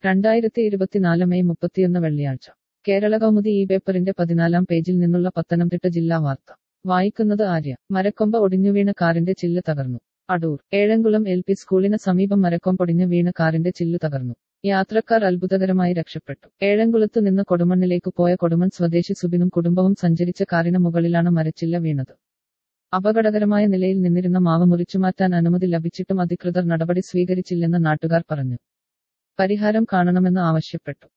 രണ്ടായിരത്തി ഇരുപത്തിനാല് മെയ് മുപ്പത്തിയൊന്ന് വെള്ളിയാഴ്ച കേരള കൗമുദി ഈ പേപ്പറിന്റെ പതിനാലാം പേജിൽ നിന്നുള്ള പത്തനംതിട്ട ജില്ലാ വാർത്ത വായിക്കുന്നത് ആര്യ മരക്കൊമ്പ ഒടിഞ്ഞുവീണ കാറിന്റെ ചില്ല് തകർന്നു അടൂർ ഏഴംകുളം എൽ പി സ്കൂളിന് സമീപം മരക്കൊമ്പൊടിഞ്ഞു വീണ കാറിന്റെ ചില്ലു തകർന്നു യാത്രക്കാർ അത്ഭുതകരമായി രക്ഷപ്പെട്ടു ഏഴംകുളത്ത് നിന്ന് കൊടുമണ്ണിലേക്ക് പോയ കൊടുമൺ സ്വദേശി സുബിനും കുടുംബവും സഞ്ചരിച്ച കാറിന് മുകളിലാണ് മരച്ചില്ല വീണത് അപകടകരമായ നിലയിൽ നിന്നിരുന്ന മാവ് മുറിച്ചുമാറ്റാൻ അനുമതി ലഭിച്ചിട്ടും അധികൃതർ നടപടി സ്വീകരിച്ചില്ലെന്ന് നാട്ടുകാർ പറഞ്ഞു പരിഹാരം കാണണമെന്ന് ആവശ്യപ്പെട്ടു